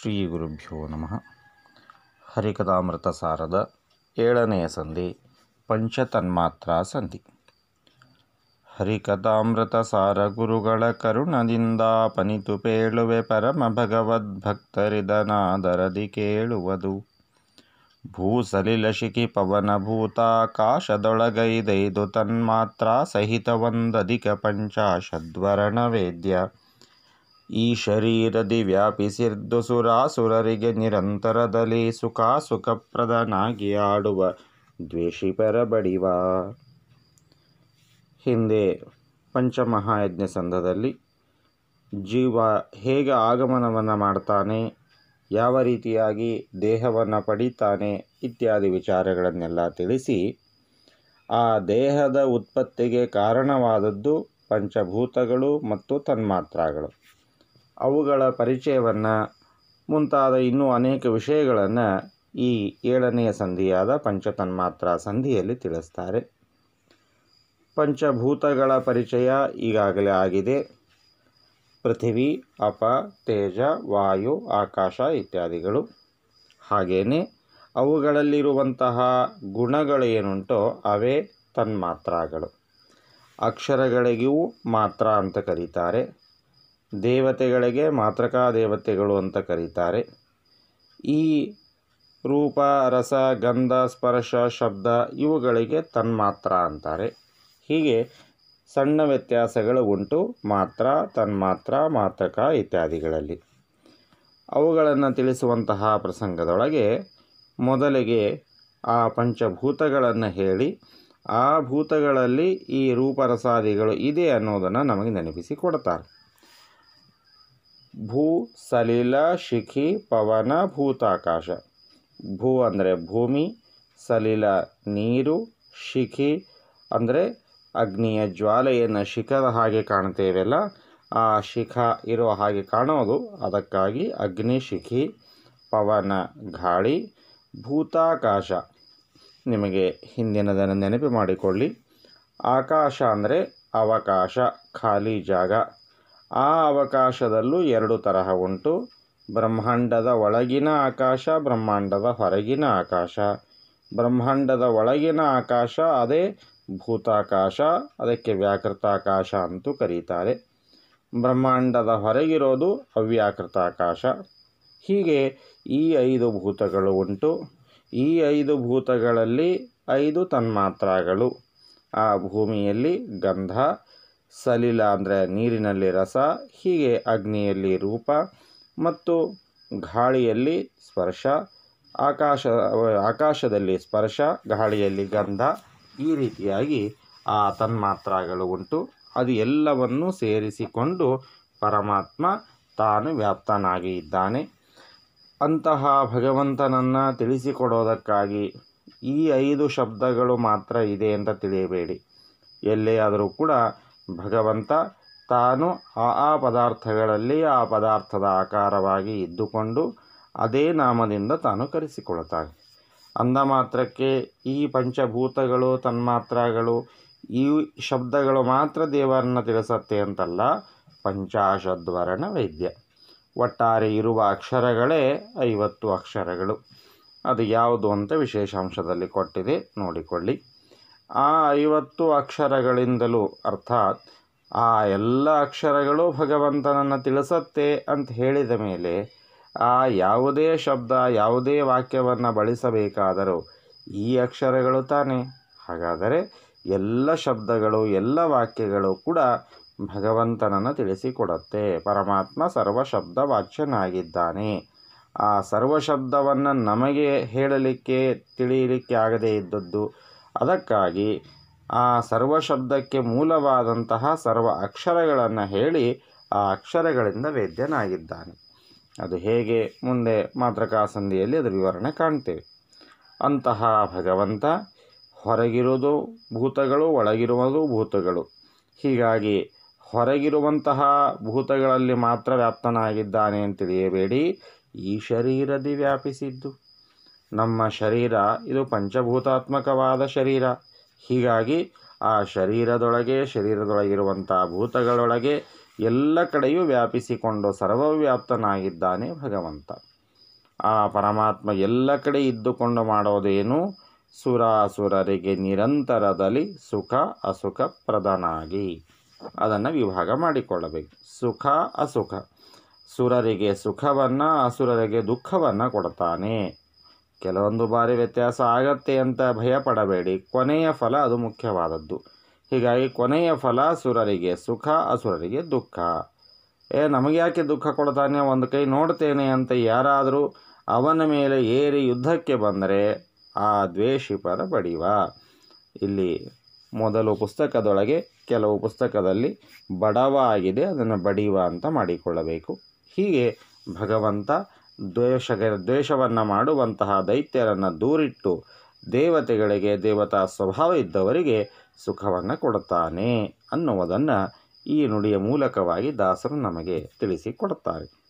ಶ್ರೀ ಗುರುಭ್ಯೋ ನಮಃ ಹರಿಕಥಾಮೃತ ಸಾರದ ಏಳನೆಯ ಸಂಧಿ ಪಂಚತನ್ಮಾತ್ರಾ ಸಂಧಿ ಹರಿಕಥಾಮೃತ ಸಾರ ಗುರುಗಳ ಕರುಣದಿಂದ ಪನಿತು ಪೇಳುವೆ ಪರಮ ಭಗವದ್ಭಕ್ತರಿದನಾದರದಿ ಕೇಳುವುದು ಭೂಸಲಿಲ ಶಿಖಿ ಪವನ ಭೂತಾಕಾಶದೊಳಗೈದೈದು ತನ್ಮಾತ್ರಾ ಸಹಿತವೊಂದಧಿಕ ಪಂಚಾಶದ್ವರಣ ವೇದ್ಯ ಈ ಶರೀರದಿ ವ್ಯಾಪಿಸಿರ್ದು ಸುರಾಸುರರಿಗೆ ನಿರಂತರದಲ್ಲಿ ಸುಖ ಸುಖಪ್ರದನಾಗಿ ಆಡುವ ದ್ವೇಷಿಪರ ಬಡಿವ ಹಿಂದೆ ಪಂಚಮಹಾಯಜ್ಞ ಸಂಘದಲ್ಲಿ ಜೀವ ಹೇಗೆ ಆಗಮನವನ್ನು ಮಾಡ್ತಾನೆ ಯಾವ ರೀತಿಯಾಗಿ ದೇಹವನ್ನು ಪಡಿತಾನೆ ಇತ್ಯಾದಿ ವಿಚಾರಗಳನ್ನೆಲ್ಲ ತಿಳಿಸಿ ಆ ದೇಹದ ಉತ್ಪತ್ತಿಗೆ ಕಾರಣವಾದದ್ದು ಪಂಚಭೂತಗಳು ಮತ್ತು ತನ್ಮಾತ್ರಗಳು ಅವುಗಳ ಪರಿಚಯವನ್ನು ಮುಂತಾದ ಇನ್ನೂ ಅನೇಕ ವಿಷಯಗಳನ್ನು ಈ ಏಳನೆಯ ಸಂಧಿಯಾದ ಪಂಚತನ್ಮಾತ್ರ ಸಂಧಿಯಲ್ಲಿ ತಿಳಿಸ್ತಾರೆ ಪಂಚಭೂತಗಳ ಪರಿಚಯ ಈಗಾಗಲೇ ಆಗಿದೆ ಪೃಥಿವಿ ಅಪ ತೇಜ ವಾಯು ಆಕಾಶ ಇತ್ಯಾದಿಗಳು ಹಾಗೆಯೇ ಅವುಗಳಲ್ಲಿರುವಂತಹ ಗುಣಗಳು ಏನುಂಟೋ ಅವೇ ತನ್ಮಾತ್ರಗಳು ಅಕ್ಷರಗಳಿಗೂ ಮಾತ್ರ ಅಂತ ಕರೀತಾರೆ ದೇವತೆಗಳಿಗೆ ಮಾತ್ರಕಾ ದೇವತೆಗಳು ಅಂತ ಕರೀತಾರೆ ಈ ರೂಪ ರಸ ಗಂಧ ಸ್ಪರ್ಶ ಶಬ್ದ ಇವುಗಳಿಗೆ ತನ್ಮಾತ್ರ ಅಂತಾರೆ ಹೀಗೆ ಸಣ್ಣ ವ್ಯತ್ಯಾಸಗಳು ಉಂಟು ಮಾತ್ರ ತನ್ಮಾತ್ರ ಮಾತ್ರಕ ಇತ್ಯಾದಿಗಳಲ್ಲಿ ಅವುಗಳನ್ನು ತಿಳಿಸುವಂತಹ ಪ್ರಸಂಗದೊಳಗೆ ಮೊದಲಿಗೆ ಆ ಪಂಚಭೂತಗಳನ್ನು ಹೇಳಿ ಆ ಭೂತಗಳಲ್ಲಿ ಈ ರೂಪರಸಾದಿಗಳು ಇದೆ ಅನ್ನೋದನ್ನು ನಮಗೆ ನೆನಪಿಸಿ ಕೊಡ್ತಾರೆ ಭೂ ಸಲಿಲ ಶಿಖಿ ಪವನ ಭೂತಾಕಾಶ ಭೂ ಅಂದರೆ ಭೂಮಿ ಸಲಿಲ ನೀರು ಶಿಖಿ ಅಂದರೆ ಅಗ್ನಿಯ ಜ್ವಾಲೆಯನ್ನು ಶಿಖದ ಹಾಗೆ ಕಾಣ್ತೇವೆಲ್ಲ ಆ ಶಿಖ ಇರೋ ಹಾಗೆ ಕಾಣೋದು ಅದಕ್ಕಾಗಿ ಅಗ್ನಿ ಶಿಖಿ ಪವನ ಗಾಳಿ ಭೂತಾಕಾಶ ನಿಮಗೆ ಹಿಂದಿನದನ್ನು ನೆನಪು ಮಾಡಿಕೊಳ್ಳಿ ಆಕಾಶ ಅಂದರೆ ಅವಕಾಶ ಖಾಲಿ ಜಾಗ ಆ ಅವಕಾಶದಲ್ಲೂ ಎರಡು ತರಹ ಉಂಟು ಬ್ರಹ್ಮಾಂಡದ ಒಳಗಿನ ಆಕಾಶ ಬ್ರಹ್ಮಾಂಡದ ಹೊರಗಿನ ಆಕಾಶ ಬ್ರಹ್ಮಾಂಡದ ಒಳಗಿನ ಆಕಾಶ ಅದೇ ಭೂತಾಕಾಶ ಅದಕ್ಕೆ ವ್ಯಾಕೃತಾಕಾಶ ಅಂತೂ ಕರೀತಾರೆ ಬ್ರಹ್ಮಾಂಡದ ಹೊರಗಿರೋದು ಅವ್ಯಾಕೃತಾಕಾಶ ಹೀಗೆ ಈ ಐದು ಭೂತಗಳು ಉಂಟು ಈ ಐದು ಭೂತಗಳಲ್ಲಿ ಐದು ತನ್ಮಾತ್ರಗಳು ಆ ಭೂಮಿಯಲ್ಲಿ ಗಂಧ ಸಲಿಲ ಅಂದರೆ ನೀರಿನಲ್ಲಿ ರಸ ಹೀಗೆ ಅಗ್ನಿಯಲ್ಲಿ ರೂಪ ಮತ್ತು ಗಾಳಿಯಲ್ಲಿ ಸ್ಪರ್ಶ ಆಕಾಶ ಆಕಾಶದಲ್ಲಿ ಸ್ಪರ್ಶ ಗಾಳಿಯಲ್ಲಿ ಗಂಧ ಈ ರೀತಿಯಾಗಿ ಆ ತನ್ಮಾತ್ರಗಳು ಉಂಟು ಅದು ಎಲ್ಲವನ್ನೂ ಸೇರಿಸಿಕೊಂಡು ಪರಮಾತ್ಮ ತಾನು ವ್ಯಾಪ್ತನಾಗಿ ಇದ್ದಾನೆ ಅಂತಹ ಭಗವಂತನನ್ನು ತಿಳಿಸಿಕೊಡೋದಕ್ಕಾಗಿ ಈ ಐದು ಶಬ್ದಗಳು ಮಾತ್ರ ಇದೆ ಅಂತ ತಿಳಿಯಬೇಡಿ ಎಲ್ಲೇ ಆದರೂ ಕೂಡ ಭಗವಂತ ತಾನು ಆ ಆ ಪದಾರ್ಥಗಳಲ್ಲಿ ಆ ಪದಾರ್ಥದ ಆಕಾರವಾಗಿ ಇದ್ದುಕೊಂಡು ಅದೇ ನಾಮದಿಂದ ತಾನು ಕರೆಸಿಕೊಳ್ತಾನೆ ಅಂದ ಮಾತ್ರಕ್ಕೆ ಈ ಪಂಚಭೂತಗಳು ತನ್ಮಾತ್ರಗಳು ಈ ಶಬ್ದಗಳು ಮಾತ್ರ ದೇವರನ್ನು ತಿಳಿಸತ್ತೆ ಅಂತಲ್ಲ ಪಂಚಾಶದ್ವರಣ ವೈದ್ಯ ಒಟ್ಟಾರೆ ಇರುವ ಅಕ್ಷರಗಳೇ ಐವತ್ತು ಅಕ್ಷರಗಳು ಅದು ಯಾವುದು ಅಂತ ವಿಶೇಷಾಂಶದಲ್ಲಿ ಕೊಟ್ಟಿದೆ ನೋಡಿಕೊಳ್ಳಿ ಆ ಐವತ್ತು ಅಕ್ಷರಗಳಿಂದಲೂ ಅರ್ಥಾತ್ ಆ ಎಲ್ಲ ಅಕ್ಷರಗಳು ಭಗವಂತನನ್ನು ತಿಳಿಸತ್ತೆ ಅಂತ ಹೇಳಿದ ಮೇಲೆ ಆ ಯಾವುದೇ ಶಬ್ದ ಯಾವುದೇ ವಾಕ್ಯವನ್ನು ಬಳಸಬೇಕಾದರೂ ಈ ಅಕ್ಷರಗಳು ತಾನೇ ಹಾಗಾದರೆ ಎಲ್ಲ ಶಬ್ದಗಳು ಎಲ್ಲ ವಾಕ್ಯಗಳು ಕೂಡ ಭಗವಂತನನ್ನು ತಿಳಿಸಿಕೊಡುತ್ತೆ ಪರಮಾತ್ಮ ಸರ್ವಶಬ್ದ ವಾಚ್ಯನಾಗಿದ್ದಾನೆ ಆ ಸರ್ವಶಬ್ದವನ್ನು ನಮಗೆ ಹೇಳಲಿಕ್ಕೆ ತಿಳಿಯಲಿಕ್ಕೆ ಆಗದೇ ಇದ್ದದ್ದು ಅದಕ್ಕಾಗಿ ಆ ಸರ್ವಶಬ್ದಕ್ಕೆ ಮೂಲವಾದಂತಹ ಸರ್ವ ಅಕ್ಷರಗಳನ್ನು ಹೇಳಿ ಆ ಅಕ್ಷರಗಳಿಂದ ವೇದ್ಯನಾಗಿದ್ದಾನೆ ಅದು ಹೇಗೆ ಮುಂದೆ ಮಾತ್ರಕಾ ಸಂಧಿಯಲ್ಲಿ ಅದರ ವಿವರಣೆ ಕಾಣ್ತೇವೆ ಅಂತಹ ಭಗವಂತ ಹೊರಗಿರುವುದು ಭೂತಗಳು ಒಳಗಿರುವುದು ಭೂತಗಳು ಹೀಗಾಗಿ ಹೊರಗಿರುವಂತಹ ಭೂತಗಳಲ್ಲಿ ಮಾತ್ರ ವ್ಯಾಪ್ತನಾಗಿದ್ದಾನೆ ಅಂತ ತಿಳಿಯಬೇಡಿ ಈ ಶರೀರದಿ ವ್ಯಾಪಿಸಿದ್ದು ನಮ್ಮ ಶರೀರ ಇದು ಪಂಚಭೂತಾತ್ಮಕವಾದ ಶರೀರ ಹೀಗಾಗಿ ಆ ಶರೀರದೊಳಗೆ ಶರೀರದೊಳಗಿರುವಂಥ ಭೂತಗಳೊಳಗೆ ಎಲ್ಲ ಕಡೆಯೂ ವ್ಯಾಪಿಸಿಕೊಂಡು ಸರ್ವವ್ಯಾಪ್ತನಾಗಿದ್ದಾನೆ ಭಗವಂತ ಆ ಪರಮಾತ್ಮ ಎಲ್ಲ ಕಡೆ ಇದ್ದುಕೊಂಡು ಮಾಡೋದೇನು ಸುರಾಸುರರಿಗೆ ನಿರಂತರದಲ್ಲಿ ಸುಖ ಅಸುಖ ಪ್ರಧಾನಾಗಿ ಅದನ್ನು ವಿಭಾಗ ಮಾಡಿಕೊಳ್ಳಬೇಕು ಸುಖ ಅಸುಖ ಸುರರಿಗೆ ಸುಖವನ್ನು ಅಸುರರಿಗೆ ಸುಖವನ್ನು ಕೊಡ್ತಾನೆ ಕೆಲವೊಂದು ಬಾರಿ ವ್ಯತ್ಯಾಸ ಆಗತ್ತೆ ಅಂತ ಭಯ ಪಡಬೇಡಿ ಕೊನೆಯ ಫಲ ಅದು ಮುಖ್ಯವಾದದ್ದು ಹೀಗಾಗಿ ಕೊನೆಯ ಫಲ ಸುರರಿಗೆ ಸುಖ ಅಸುರರಿಗೆ ದುಃಖ ಏ ನಮಗೆ ಯಾಕೆ ದುಃಖ ಕೊಡ್ತಾನೆ ಒಂದು ಕೈ ನೋಡ್ತೇನೆ ಅಂತ ಯಾರಾದರೂ ಅವನ ಮೇಲೆ ಏರಿ ಯುದ್ಧಕ್ಕೆ ಬಂದರೆ ಆ ದ್ವೇಷಿಪರ ಬಡಿವ ಇಲ್ಲಿ ಮೊದಲು ಪುಸ್ತಕದೊಳಗೆ ಕೆಲವು ಪುಸ್ತಕದಲ್ಲಿ ಬಡವ ಆಗಿದೆ ಅದನ್ನು ಬಡಿವ ಅಂತ ಮಾಡಿಕೊಳ್ಳಬೇಕು ಹೀಗೆ ಭಗವಂತ ದ್ವೇಷ ದ್ವೇಷವನ್ನು ಮಾಡುವಂತಹ ದೈತ್ಯರನ್ನು ದೂರಿಟ್ಟು ದೇವತೆಗಳಿಗೆ ದೇವತಾ ಸ್ವಭಾವ ಇದ್ದವರಿಗೆ ಸುಖವನ್ನು ಕೊಡುತ್ತಾನೆ ಅನ್ನುವುದನ್ನು ಈ ನುಡಿಯ ಮೂಲಕವಾಗಿ ದಾಸರು ನಮಗೆ ತಿಳಿಸಿಕೊಡುತ್ತಾರೆ